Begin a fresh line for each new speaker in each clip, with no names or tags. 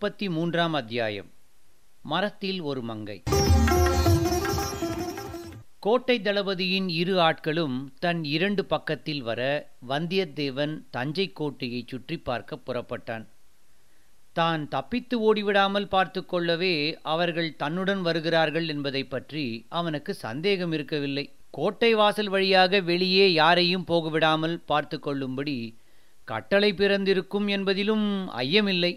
நாற்பத்தி மூன்றாம் அத்தியாயம் மரத்தில் ஒரு மங்கை கோட்டை தளபதியின் இரு ஆட்களும் தன் இரண்டு பக்கத்தில் வர வந்தியத்தேவன் தஞ்சை கோட்டையை சுற்றி பார்க்க புறப்பட்டான் தான் தப்பித்து ஓடிவிடாமல் பார்த்து கொள்ளவே அவர்கள் தன்னுடன் வருகிறார்கள் என்பதை பற்றி அவனுக்கு சந்தேகம் இருக்கவில்லை கோட்டை வாசல் வழியாக வெளியே யாரையும் போகவிடாமல் பார்த்து கொள்ளும்படி கட்டளை பிறந்திருக்கும் என்பதிலும் ஐயமில்லை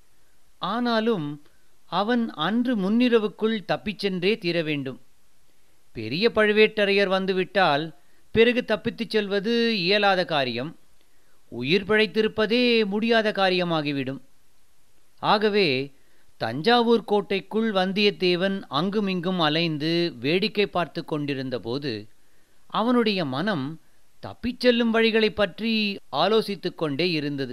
ஆனாலும் அவன் அன்று முன்னிரவுக்குள் தப்பிச் சென்றே தீர வேண்டும் பெரிய பழுவேட்டரையர் வந்துவிட்டால் பிறகு தப்பித்துச் செல்வது இயலாத காரியம் உயிர் பிழைத்திருப்பதே முடியாத காரியமாகிவிடும் ஆகவே தஞ்சாவூர் கோட்டைக்குள் வந்தியத்தேவன் அங்குமிங்கும் அலைந்து வேடிக்கை பார்த்து கொண்டிருந்தபோது அவனுடைய மனம் தப்பிச் செல்லும் வழிகளைப் பற்றி ஆலோசித்துக் கொண்டே இருந்தது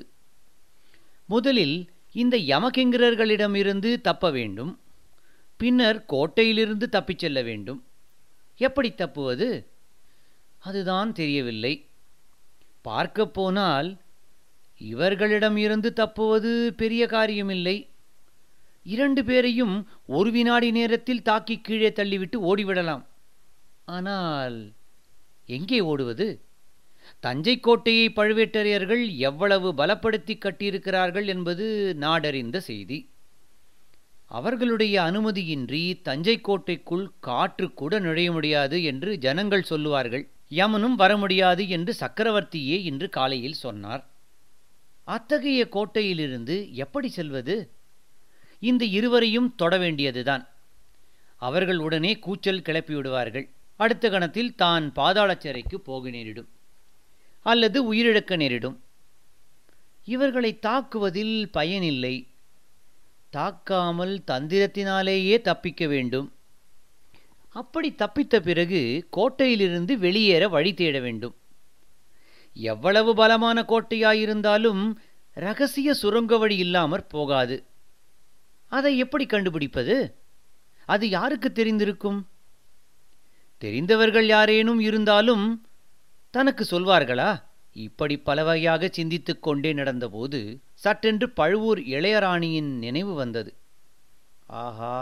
முதலில் இந்த யமகிங்கரர்களிடமிருந்து தப்ப வேண்டும் பின்னர் கோட்டையிலிருந்து தப்பிச் செல்ல வேண்டும் எப்படி தப்புவது அதுதான் தெரியவில்லை பார்க்கப் போனால் இவர்களிடம் இருந்து தப்புவது பெரிய காரியமில்லை இரண்டு பேரையும் ஒரு வினாடி நேரத்தில் தாக்கி கீழே தள்ளிவிட்டு ஓடிவிடலாம் ஆனால் எங்கே ஓடுவது தஞ்சை கோட்டையை பழுவேட்டரையர்கள் எவ்வளவு பலப்படுத்தி கட்டியிருக்கிறார்கள் என்பது நாடறிந்த செய்தி அவர்களுடைய அனுமதியின்றி தஞ்சை கோட்டைக்குள் காற்று கூட நுழைய முடியாது என்று ஜனங்கள் சொல்லுவார்கள் யமனும் வர முடியாது என்று சக்கரவர்த்தியே இன்று காலையில் சொன்னார் அத்தகைய கோட்டையிலிருந்து எப்படி செல்வது இந்த இருவரையும் தொட வேண்டியதுதான் அவர்கள் உடனே கூச்சல் கிளப்பிவிடுவார்கள் அடுத்த கணத்தில் தான் பாதாள சிறைக்கு போக நேரிடும் அல்லது உயிரிழக்க நேரிடும் இவர்களை தாக்குவதில் பயனில்லை தாக்காமல் தந்திரத்தினாலேயே தப்பிக்க வேண்டும் அப்படி தப்பித்த பிறகு கோட்டையிலிருந்து வெளியேற வழி தேட வேண்டும் எவ்வளவு பலமான கோட்டையாயிருந்தாலும் ரகசிய சுரங்க வழி இல்லாமற் போகாது அதை எப்படி கண்டுபிடிப்பது அது யாருக்கு தெரிந்திருக்கும் தெரிந்தவர்கள் யாரேனும் இருந்தாலும் தனக்கு சொல்வார்களா இப்படி பல வகையாக சிந்தித்துக் கொண்டே நடந்தபோது சட்டென்று பழுவூர் இளையராணியின் நினைவு வந்தது ஆஹா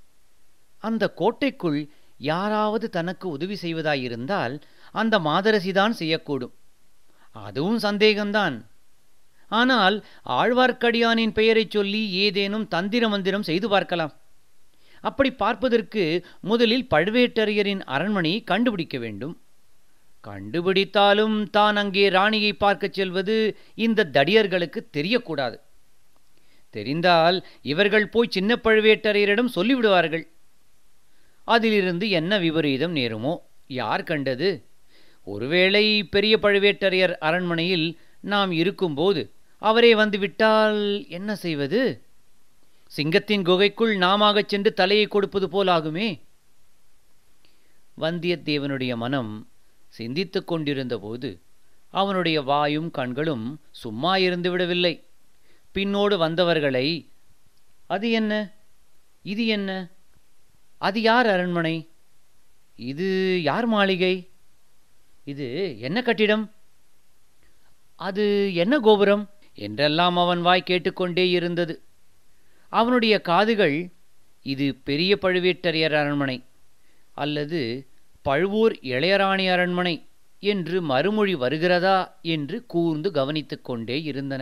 அந்த கோட்டைக்குள் யாராவது தனக்கு உதவி செய்வதாயிருந்தால் அந்த மாதரசிதான் செய்யக்கூடும் அதுவும் சந்தேகம்தான் ஆனால் ஆழ்வார்க்கடியானின் பெயரைச் சொல்லி ஏதேனும் தந்திர மந்திரம் செய்து பார்க்கலாம் அப்படி பார்ப்பதற்கு முதலில் பழுவேட்டரையரின் அரண்மனையை கண்டுபிடிக்க வேண்டும் கண்டுபிடித்தாலும் தான் அங்கே ராணியை பார்க்கச் செல்வது இந்த தடியர்களுக்கு தெரியக்கூடாது தெரிந்தால் இவர்கள் போய் சின்ன பழுவேட்டரையரிடம் சொல்லிவிடுவார்கள் அதிலிருந்து என்ன விபரீதம் நேருமோ யார் கண்டது ஒருவேளை பெரிய பழுவேட்டரையர் அரண்மனையில் நாம் இருக்கும்போது அவரே வந்துவிட்டால் என்ன செய்வது சிங்கத்தின் குகைக்குள் நாமாகச் சென்று தலையை கொடுப்பது போலாகுமே வந்தியத்தேவனுடைய மனம் சிந்தித்துக் கொண்டிருந்தபோது அவனுடைய வாயும் கண்களும் சும்மா இருந்து விடவில்லை பின்னோடு வந்தவர்களை அது என்ன இது என்ன அது யார் அரண்மனை இது யார் மாளிகை இது என்ன கட்டிடம் அது என்ன கோபுரம் என்றெல்லாம் அவன் வாய் கேட்டுக்கொண்டே இருந்தது அவனுடைய காதுகள் இது பெரிய பழுவேட்டரையர் அரண்மனை அல்லது பழுவூர் இளையராணி அரண்மனை என்று மறுமொழி வருகிறதா என்று கூர்ந்து கவனித்துக் கொண்டே இருந்தன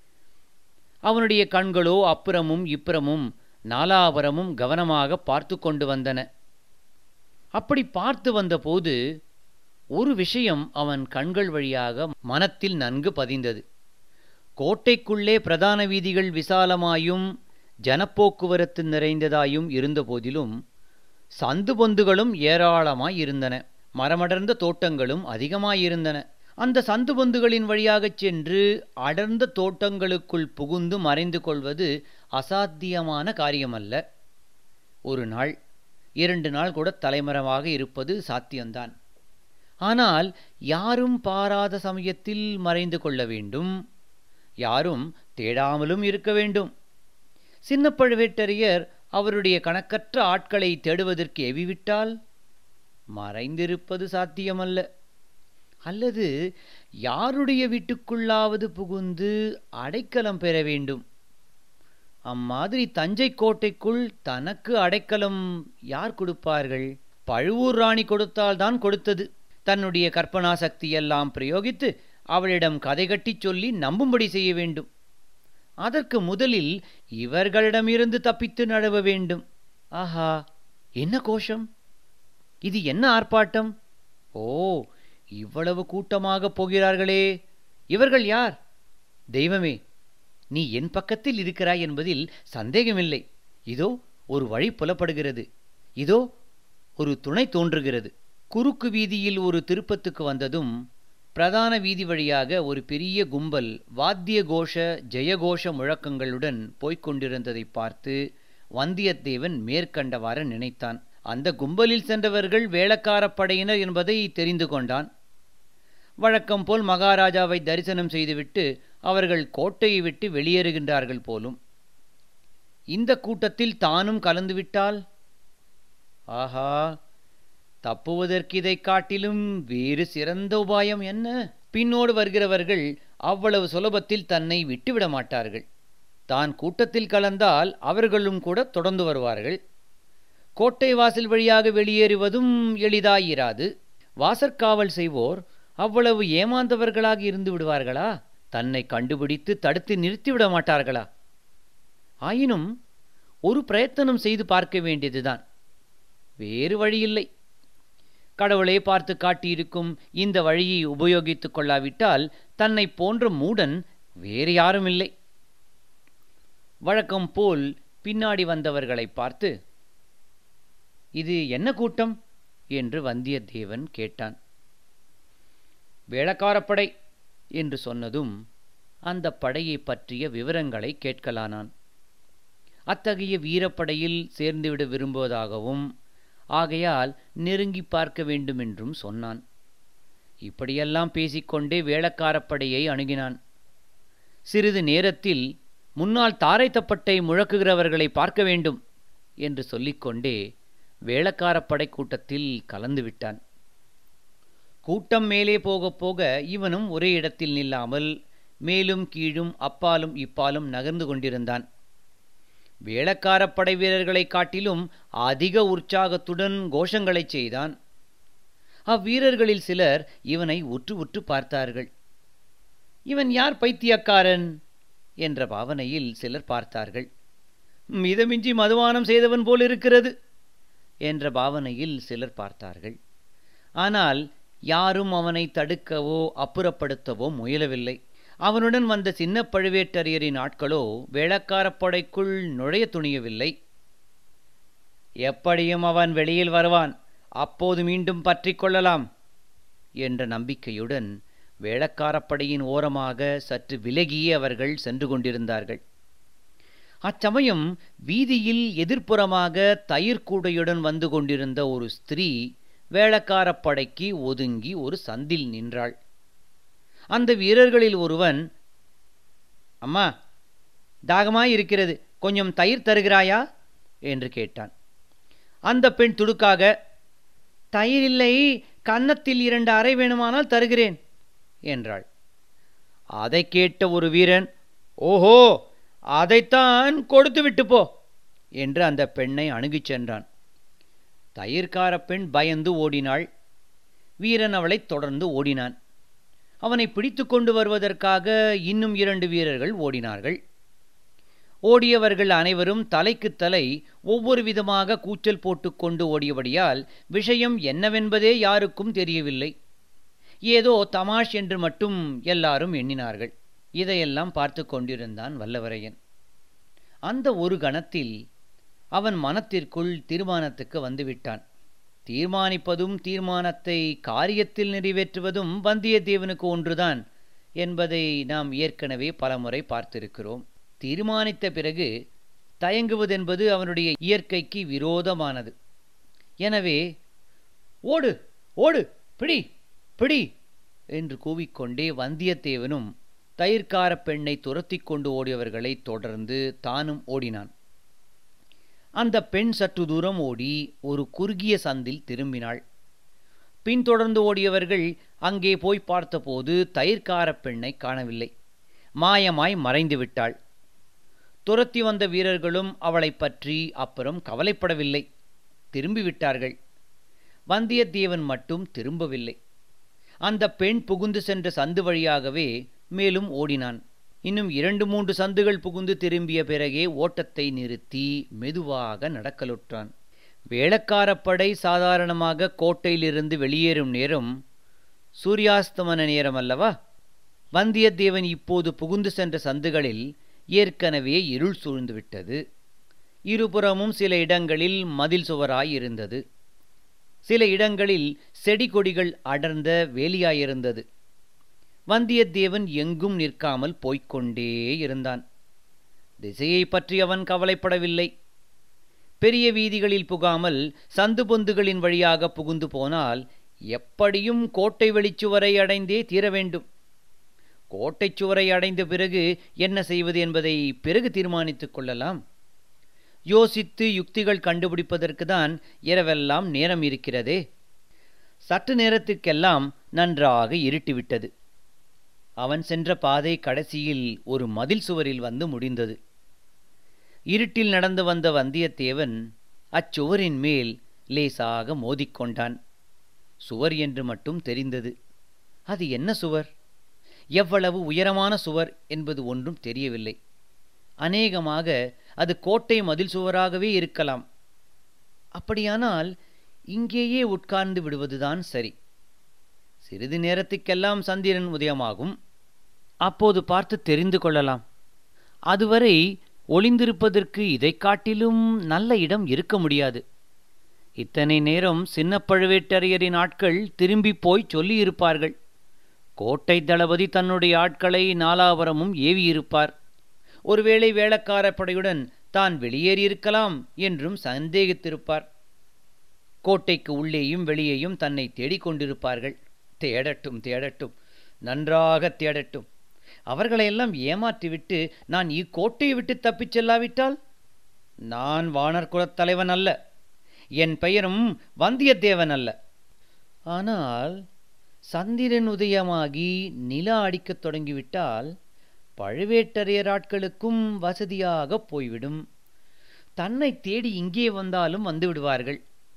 அவனுடைய கண்களோ அப்புறமும் இப்புறமும் நாலாபுரமும் கவனமாக பார்த்து கொண்டு வந்தன அப்படி பார்த்து வந்தபோது ஒரு விஷயம் அவன் கண்கள் வழியாக மனத்தில் நன்கு பதிந்தது கோட்டைக்குள்ளே பிரதான வீதிகள் விசாலமாயும் ஜனப்போக்குவரத்து நிறைந்ததாயும் இருந்தபோதிலும் சந்து பொந்துகளும் ஏராளமாய் இருந்தன மரமடர்ந்த தோட்டங்களும் அதிகமாயிருந்தன அந்த சந்து பொந்துகளின் வழியாகச் சென்று அடர்ந்த தோட்டங்களுக்குள் புகுந்து மறைந்து கொள்வது அசாத்தியமான காரியமல்ல ஒரு நாள் இரண்டு நாள் கூட தலைமறைவாக இருப்பது சாத்தியம்தான் ஆனால் யாரும் பாராத சமயத்தில் மறைந்து கொள்ள வேண்டும் யாரும் தேடாமலும் இருக்க வேண்டும் சின்ன பழுவேட்டரையர் அவருடைய கணக்கற்ற ஆட்களை தேடுவதற்கு எவிவிட்டால் மறைந்திருப்பது சாத்தியமல்ல அல்லது யாருடைய வீட்டுக்குள்ளாவது புகுந்து அடைக்கலம் பெற வேண்டும் அம்மாதிரி தஞ்சை கோட்டைக்குள் தனக்கு அடைக்கலம் யார் கொடுப்பார்கள் பழுவூர் ராணி கொடுத்தால்தான் கொடுத்தது தன்னுடைய கற்பனா சக்தியெல்லாம் பிரயோகித்து அவளிடம் கதை கட்டிச் சொல்லி நம்பும்படி செய்ய வேண்டும் அதற்கு முதலில் இவர்களிடமிருந்து தப்பித்து நழுவ வேண்டும் ஆஹா என்ன கோஷம் இது என்ன ஆர்ப்பாட்டம் ஓ இவ்வளவு கூட்டமாக போகிறார்களே இவர்கள் யார் தெய்வமே நீ என் பக்கத்தில் இருக்கிறாய் என்பதில் சந்தேகமில்லை இதோ ஒரு வழி புலப்படுகிறது இதோ ஒரு துணை தோன்றுகிறது குறுக்கு வீதியில் ஒரு திருப்பத்துக்கு வந்ததும் பிரதான வீதி வழியாக ஒரு பெரிய கும்பல் வாத்திய கோஷ ஜெயகோஷ முழக்கங்களுடன் போய்க் கொண்டிருந்ததை பார்த்து வந்தியத்தேவன் மேற்கண்டவாறு நினைத்தான் அந்த கும்பலில் சென்றவர்கள் வேளக்காரப் படையினர் என்பதை தெரிந்து கொண்டான் வழக்கம் போல் மகாராஜாவை தரிசனம் செய்துவிட்டு அவர்கள் கோட்டையை விட்டு வெளியேறுகின்றார்கள் போலும் இந்த கூட்டத்தில் தானும் கலந்துவிட்டால் ஆஹா தப்புவதற்கு இதைக் காட்டிலும் வேறு சிறந்த உபாயம் என்ன பின்னோடு வருகிறவர்கள் அவ்வளவு சுலபத்தில் தன்னை விட்டுவிட மாட்டார்கள் தான் கூட்டத்தில் கலந்தால் அவர்களும் கூட தொடர்ந்து வருவார்கள் கோட்டை வாசல் வழியாக வெளியேறுவதும் எளிதாயிராது வாசற்காவல் செய்வோர் அவ்வளவு ஏமாந்தவர்களாக இருந்து விடுவார்களா தன்னை கண்டுபிடித்து தடுத்து நிறுத்திவிட மாட்டார்களா ஆயினும் ஒரு பிரயத்தனம் செய்து பார்க்க வேண்டியதுதான் வேறு வழியில்லை கடவுளே பார்த்து காட்டியிருக்கும் இந்த வழியை உபயோகித்துக் கொள்ளாவிட்டால் தன்னை போன்ற மூடன் வேறு யாரும் இல்லை வழக்கம் போல் பின்னாடி வந்தவர்களை பார்த்து இது என்ன கூட்டம் என்று வந்தியத்தேவன் கேட்டான் வேளக்காரப்படை என்று சொன்னதும் அந்த படையை பற்றிய விவரங்களை கேட்கலானான் அத்தகைய வீரப்படையில் சேர்ந்துவிட விரும்புவதாகவும் ஆகையால் நெருங்கி பார்க்க வேண்டுமென்றும் சொன்னான் இப்படியெல்லாம் பேசிக்கொண்டே வேளக்காரப்படையை அணுகினான் சிறிது நேரத்தில் முன்னால் தாரை தப்பட்டை முழக்குகிறவர்களை பார்க்க வேண்டும் என்று சொல்லிக்கொண்டே வேளக்காரப்படை கூட்டத்தில் கலந்து விட்டான் கூட்டம் மேலே போக போக இவனும் ஒரே இடத்தில் நில்லாமல் மேலும் கீழும் அப்பாலும் இப்பாலும் நகர்ந்து கொண்டிருந்தான் வேளக்காரப் படை வீரர்களைக் காட்டிலும் அதிக உற்சாகத்துடன் கோஷங்களைச் செய்தான் அவ்வீரர்களில் சிலர் இவனை உற்று உற்று பார்த்தார்கள் இவன் யார் பைத்தியக்காரன் என்ற பாவனையில் சிலர் பார்த்தார்கள் மிதமிஞ்சி மதுவானம் செய்தவன் போல் இருக்கிறது என்ற பாவனையில் சிலர் பார்த்தார்கள் ஆனால் யாரும் அவனை தடுக்கவோ அப்புறப்படுத்தவோ முயலவில்லை அவனுடன் வந்த சின்ன பழுவேட்டரையரின் ஆட்களோ வேளக்காரப் படைக்குள் நுழைய துணியவில்லை எப்படியும் அவன் வெளியில் வருவான் அப்போது மீண்டும் பற்றி கொள்ளலாம் என்ற நம்பிக்கையுடன் வேளக்காரப்படையின் ஓரமாக சற்று விலகியே அவர்கள் சென்று கொண்டிருந்தார்கள் அச்சமயம் வீதியில் எதிர்ப்புறமாக தயிர்கூடையுடன் வந்து கொண்டிருந்த ஒரு ஸ்திரீ வேளக்காரப் படைக்கு ஒதுங்கி ஒரு சந்தில் நின்றாள் அந்த வீரர்களில் ஒருவன் அம்மா தாகமாய் இருக்கிறது கொஞ்சம் தயிர் தருகிறாயா என்று கேட்டான் அந்த பெண் துடுக்காக தயிர் இல்லை கன்னத்தில் இரண்டு அறை வேணுமானால் தருகிறேன் என்றாள் அதை கேட்ட ஒரு வீரன் ஓஹோ அதைத்தான் கொடுத்து விட்டு போ என்று அந்த பெண்ணை அணுகிச் சென்றான் தயிர்கார பெண் பயந்து ஓடினாள் வீரன் அவளைத் தொடர்ந்து ஓடினான் அவனை பிடித்து கொண்டு வருவதற்காக இன்னும் இரண்டு வீரர்கள் ஓடினார்கள் ஓடியவர்கள் அனைவரும் தலைக்கு தலை ஒவ்வொரு விதமாக கூச்சல் போட்டுக்கொண்டு ஓடியபடியால் விஷயம் என்னவென்பதே யாருக்கும் தெரியவில்லை ஏதோ தமாஷ் என்று மட்டும் எல்லாரும் எண்ணினார்கள் இதையெல்லாம் பார்த்து கொண்டிருந்தான் வல்லவரையன் அந்த ஒரு கணத்தில் அவன் மனத்திற்குள் தீர்மானத்துக்கு வந்துவிட்டான் தீர்மானிப்பதும் தீர்மானத்தை காரியத்தில் நிறைவேற்றுவதும் வந்தியத்தேவனுக்கு ஒன்றுதான் என்பதை நாம் ஏற்கனவே பலமுறை பார்த்திருக்கிறோம் தீர்மானித்த பிறகு தயங்குவதென்பது அவனுடைய இயற்கைக்கு விரோதமானது எனவே ஓடு ஓடு பிடி பிடி என்று கூவிக்கொண்டே வந்தியத்தேவனும் தயிர்கார பெண்ணை துரத்தி கொண்டு ஓடியவர்களை தொடர்ந்து தானும் ஓடினான் அந்த பெண் சற்று தூரம் ஓடி ஒரு குறுகிய சந்தில் திரும்பினாள் பின்தொடர்ந்து ஓடியவர்கள் அங்கே போய் பார்த்தபோது தயிர்கார பெண்ணை காணவில்லை மாயமாய் மறைந்து விட்டாள் துரத்தி வந்த வீரர்களும் அவளைப் பற்றி அப்புறம் கவலைப்படவில்லை திரும்பிவிட்டார்கள் வந்தியத்தேவன் மட்டும் திரும்பவில்லை அந்த பெண் புகுந்து சென்ற சந்து வழியாகவே மேலும் ஓடினான் இன்னும் இரண்டு மூன்று சந்துகள் புகுந்து திரும்பிய பிறகே ஓட்டத்தை நிறுத்தி மெதுவாக நடக்கலுற்றான் வேளக்காரப்படை சாதாரணமாக கோட்டையிலிருந்து வெளியேறும் நேரம் சூரியாஸ்தமன நேரம் அல்லவா வந்தியத்தேவன் இப்போது புகுந்து சென்ற சந்துகளில் ஏற்கனவே இருள் சூழ்ந்துவிட்டது இருபுறமும் சில இடங்களில் மதில் சுவராய் இருந்தது சில இடங்களில் செடி கொடிகள் அடர்ந்த வேலியாயிருந்தது வந்தியத்தேவன் எங்கும் நிற்காமல் போய்க்கொண்டே இருந்தான் திசையை பற்றி அவன் கவலைப்படவில்லை பெரிய வீதிகளில் புகாமல் சந்து பொந்துகளின் வழியாக புகுந்து போனால் எப்படியும் கோட்டை வெளிச்சுவரை அடைந்தே தீர வேண்டும் கோட்டைச் சுவரை அடைந்த பிறகு என்ன செய்வது என்பதை பிறகு தீர்மானித்துக் கொள்ளலாம் யோசித்து யுக்திகள் கண்டுபிடிப்பதற்கு தான் இரவெல்லாம் நேரம் இருக்கிறதே சற்று நேரத்துக்கெல்லாம் நன்றாக இருட்டிவிட்டது அவன் சென்ற பாதை கடைசியில் ஒரு மதில் சுவரில் வந்து முடிந்தது இருட்டில் நடந்து வந்த வந்தியத்தேவன் அச்சுவரின் மேல் லேசாக மோதிக்கொண்டான் சுவர் என்று மட்டும் தெரிந்தது அது என்ன சுவர் எவ்வளவு உயரமான சுவர் என்பது ஒன்றும் தெரியவில்லை அநேகமாக அது கோட்டை மதில் சுவராகவே இருக்கலாம் அப்படியானால் இங்கேயே உட்கார்ந்து விடுவதுதான் சரி சிறிது நேரத்துக்கெல்லாம் சந்திரன் உதயமாகும் அப்போது பார்த்து தெரிந்து கொள்ளலாம் அதுவரை ஒளிந்திருப்பதற்கு இதைக் காட்டிலும் நல்ல இடம் இருக்க முடியாது இத்தனை நேரம் சின்ன பழுவேட்டரையரின் ஆட்கள் திரும்பி போய் சொல்லியிருப்பார்கள் கோட்டை தளபதி தன்னுடைய ஆட்களை நாலாவரமும் ஏவியிருப்பார் ஒருவேளை வேளக்கார படையுடன் தான் வெளியேறியிருக்கலாம் என்றும் சந்தேகித்திருப்பார் கோட்டைக்கு உள்ளேயும் வெளியேயும் தன்னை தேடிக்கொண்டிருப்பார்கள் தேடட்டும் தேடட்டும் நன்றாக தேடட்டும் அவர்களையெல்லாம் ஏமாற்றிவிட்டு நான் இக்கோட்டையை விட்டு தப்பிச் செல்லாவிட்டால் நான் வானர் குலத் தலைவன் அல்ல என் பெயரும் வந்தியத்தேவன் அல்ல ஆனால் சந்திரன் உதயமாகி நிலா அடிக்கத் தொடங்கிவிட்டால் பழுவேட்டரையர் ஆட்களுக்கும் வசதியாக போய்விடும் தன்னை தேடி இங்கே வந்தாலும் வந்து விடுவார்கள்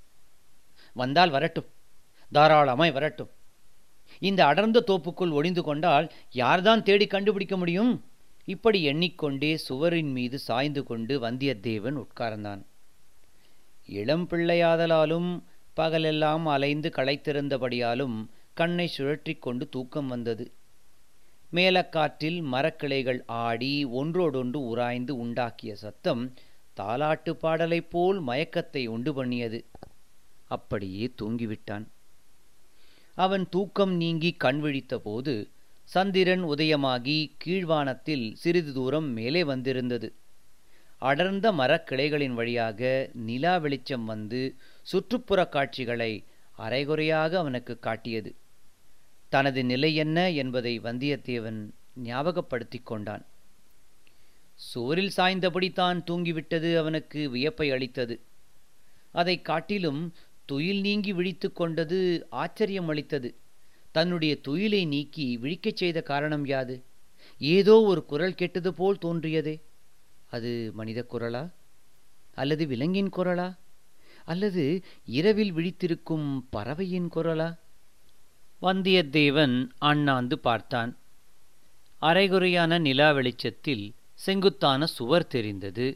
வந்தால் வரட்டும் தாராளமாய் வரட்டும் இந்த அடர்ந்த தோப்புக்குள் ஒளிந்து கொண்டால் யார்தான் தேடி கண்டுபிடிக்க முடியும் இப்படி எண்ணிக்கொண்டே சுவரின் மீது சாய்ந்து கொண்டு வந்தியத்தேவன் உட்கார்ந்தான் இளம் பிள்ளையாதலாலும் பகலெல்லாம் அலைந்து களைத்திருந்தபடியாலும் கண்ணை சுழற்றிக் கொண்டு தூக்கம் வந்தது மேலக்காற்றில் மரக்கிளைகள் ஆடி ஒன்றோடொன்று உராய்ந்து உண்டாக்கிய சத்தம் தாலாட்டு பாடலைப் போல் மயக்கத்தை உண்டு பண்ணியது அப்படியே தூங்கிவிட்டான் அவன் தூக்கம் நீங்கி கண் விழித்தபோது சந்திரன் உதயமாகி கீழ்வானத்தில் சிறிது தூரம் மேலே வந்திருந்தது அடர்ந்த மரக்கிளைகளின் வழியாக நிலா வெளிச்சம் வந்து சுற்றுப்புற காட்சிகளை அரைகுறையாக அவனுக்கு காட்டியது தனது நிலை என்ன என்பதை வந்தியத்தேவன் ஞாபகப்படுத்திக் கொண்டான் சுவரில் சாய்ந்தபடி தான் தூங்கிவிட்டது அவனுக்கு வியப்பை அளித்தது அதைக் காட்டிலும் துயில் நீங்கி விழித்து கொண்டது ஆச்சரியம் அளித்தது தன்னுடைய துயிலை நீக்கி விழிக்கச் செய்த காரணம் யாது ஏதோ ஒரு குரல் கேட்டது போல் தோன்றியதே அது மனித குரலா அல்லது விலங்கின் குரலா அல்லது இரவில் விழித்திருக்கும் பறவையின் குரலா வந்தியத்தேவன் அண்ணாந்து பார்த்தான் அரைகுறையான நிலா வெளிச்சத்தில் செங்குத்தான சுவர் தெரிந்தது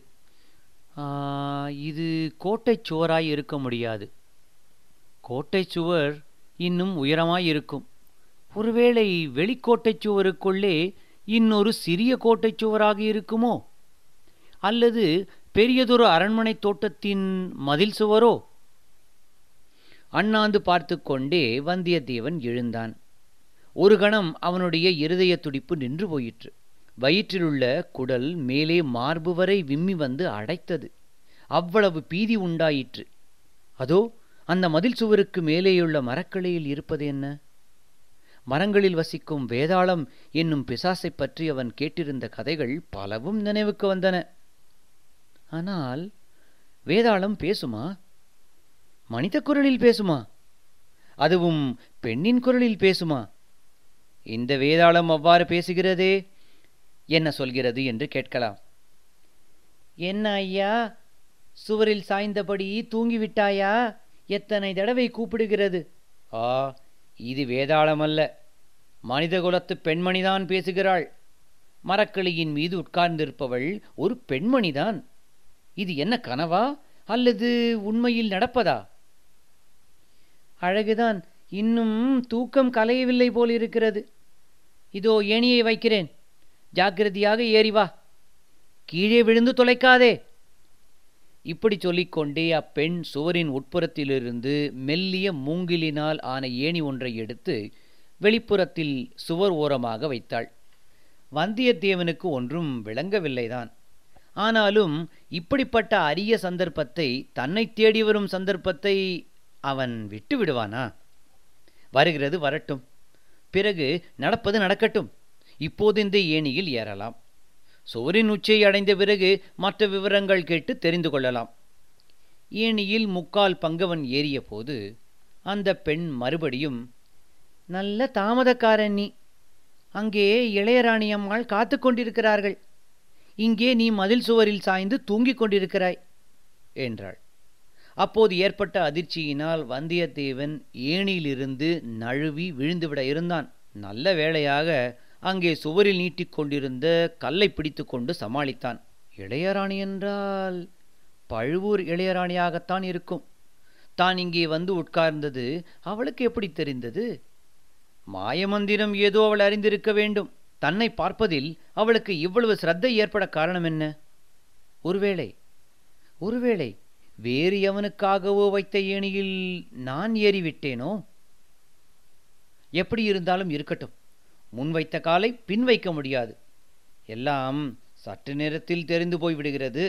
இது கோட்டைச் சுவராய் இருக்க முடியாது கோட்டைச் சுவர் இன்னும் உயரமாய் இருக்கும் ஒருவேளை வெளிக்கோட்டைச் சுவருக்குள்ளே இன்னொரு சிறிய கோட்டைச் சுவராக இருக்குமோ அல்லது பெரியதொரு அரண்மனை தோட்டத்தின் மதில் சுவரோ அண்ணாந்து பார்த்து கொண்டே வந்தியத்தேவன் எழுந்தான் ஒரு கணம் அவனுடைய இருதய துடிப்பு நின்று போயிற்று வயிற்றிலுள்ள குடல் மேலே மார்பு வரை விம்மி வந்து அடைத்தது அவ்வளவு பீதி உண்டாயிற்று அதோ அந்த மதில் சுவருக்கு மேலேயுள்ள மரக்கிளையில் இருப்பது என்ன மரங்களில் வசிக்கும் வேதாளம் என்னும் பிசாசை பற்றி அவன் கேட்டிருந்த கதைகள் பலவும் நினைவுக்கு வந்தன ஆனால் வேதாளம் பேசுமா மனித குரலில் பேசுமா அதுவும் பெண்ணின் குரலில் பேசுமா இந்த வேதாளம் அவ்வாறு பேசுகிறதே என்ன சொல்கிறது என்று கேட்கலாம் என்ன ஐயா சுவரில் சாய்ந்தபடி தூங்கிவிட்டாயா எத்தனை தடவை கூப்பிடுகிறது ஆ இது வேதாளமல்ல மனிதகுலத்து பெண்மணிதான் பேசுகிறாள் மரக்கிளியின் மீது உட்கார்ந்திருப்பவள் ஒரு பெண்மணிதான் இது என்ன கனவா அல்லது உண்மையில் நடப்பதா அழகுதான் இன்னும் தூக்கம் கலையவில்லை போல் இருக்கிறது இதோ ஏணியை வைக்கிறேன் ஜாக்கிரதையாக ஏறி வா கீழே விழுந்து தொலைக்காதே இப்படி சொல்லிக்கொண்டே அப்பெண் சுவரின் உட்புறத்திலிருந்து மெல்லிய மூங்கிலினால் ஆன ஏணி ஒன்றை எடுத்து வெளிப்புறத்தில் சுவர் ஓரமாக வைத்தாள் வந்தியத்தேவனுக்கு ஒன்றும் விளங்கவில்லைதான் ஆனாலும் இப்படிப்பட்ட அரிய சந்தர்ப்பத்தை தன்னை தேடி வரும் சந்தர்ப்பத்தை அவன் விட்டு விடுவானா வருகிறது வரட்டும் பிறகு நடப்பது நடக்கட்டும் இப்போது இந்த ஏணியில் ஏறலாம் சுவரின் உச்சியை அடைந்த பிறகு மற்ற விவரங்கள் கேட்டு தெரிந்து கொள்ளலாம் ஏணியில் முக்கால் பங்கவன் ஏறிய போது அந்த பெண் மறுபடியும் நல்ல தாமதக்காரன் நீ அங்கே இளையராணி அம்மாள் காத்து கொண்டிருக்கிறார்கள் இங்கே நீ மதில் சுவரில் சாய்ந்து தூங்கிக் கொண்டிருக்கிறாய் என்றாள் அப்போது ஏற்பட்ட அதிர்ச்சியினால் வந்தியத்தேவன் ஏணியிலிருந்து நழுவி விழுந்துவிட இருந்தான் நல்ல வேளையாக அங்கே சுவரில் நீட்டிக் கொண்டிருந்த கல்லை பிடித்து கொண்டு சமாளித்தான் இளையராணி என்றால் பழுவூர் இளையராணியாகத்தான் இருக்கும் தான் இங்கே வந்து உட்கார்ந்தது அவளுக்கு எப்படி தெரிந்தது மாயமந்திரம் ஏதோ அவள் அறிந்திருக்க வேண்டும் தன்னை பார்ப்பதில் அவளுக்கு இவ்வளவு சிரத்தை ஏற்பட காரணம் என்ன ஒருவேளை ஒருவேளை வேறு எவனுக்காகவோ வைத்த ஏணியில் நான் ஏறிவிட்டேனோ எப்படி இருந்தாலும் இருக்கட்டும் முன் வைத்த காலை பின் வைக்க முடியாது எல்லாம் சற்று நேரத்தில் தெரிந்து போய்விடுகிறது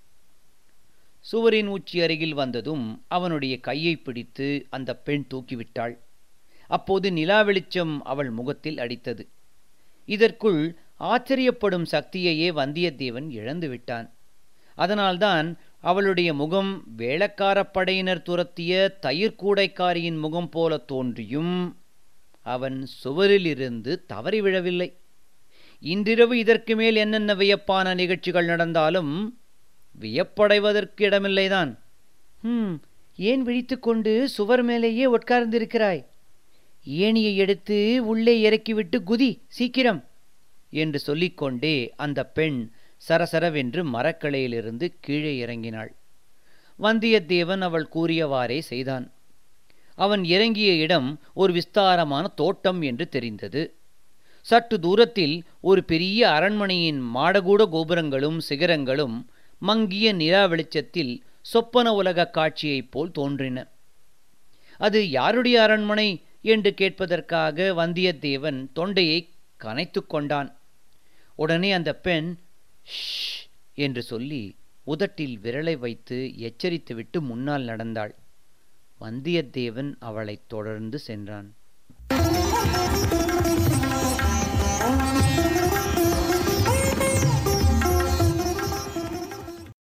சுவரின் உச்சி அருகில் வந்ததும் அவனுடைய கையை பிடித்து அந்த பெண் தூக்கிவிட்டாள் அப்போது நிலா வெளிச்சம் அவள் முகத்தில் அடித்தது இதற்குள் ஆச்சரியப்படும் சக்தியையே வந்தியத்தேவன் இழந்து விட்டான் அதனால்தான் அவளுடைய முகம் வேளக்காரப் படையினர் துரத்திய தயிர்கூடைக்காரியின் முகம் போல தோன்றியும் அவன் சுவரிலிருந்து தவறி விழவில்லை இன்றிரவு இதற்கு மேல் என்னென்ன வியப்பான நிகழ்ச்சிகள் நடந்தாலும் வியப்படைவதற்கு இடமில்லைதான் ஹம் ஏன் விழித்துக்கொண்டு சுவர் மேலேயே உட்கார்ந்திருக்கிறாய் ஏணியை எடுத்து உள்ளே இறக்கிவிட்டு குதி சீக்கிரம் என்று சொல்லிக்கொண்டே அந்த பெண் சரசரவென்று மரக்கிளையிலிருந்து கீழே இறங்கினாள் வந்தியத்தேவன் அவள் கூறியவாறே செய்தான் அவன் இறங்கிய இடம் ஒரு விஸ்தாரமான தோட்டம் என்று தெரிந்தது சற்று தூரத்தில் ஒரு பெரிய அரண்மனையின் மாடகூட கோபுரங்களும் சிகரங்களும் மங்கிய நிலா வெளிச்சத்தில் சொப்பன உலக காட்சியைப் போல் தோன்றின அது யாருடைய அரண்மனை என்று கேட்பதற்காக வந்தியத்தேவன் தொண்டையை கனைத்து கொண்டான் உடனே அந்த பெண் ஷ் என்று சொல்லி உதட்டில் விரலை வைத்து எச்சரித்துவிட்டு முன்னால் நடந்தாள் வந்தியத்தேவன் அவளைத் தொடர்ந்து சென்றான்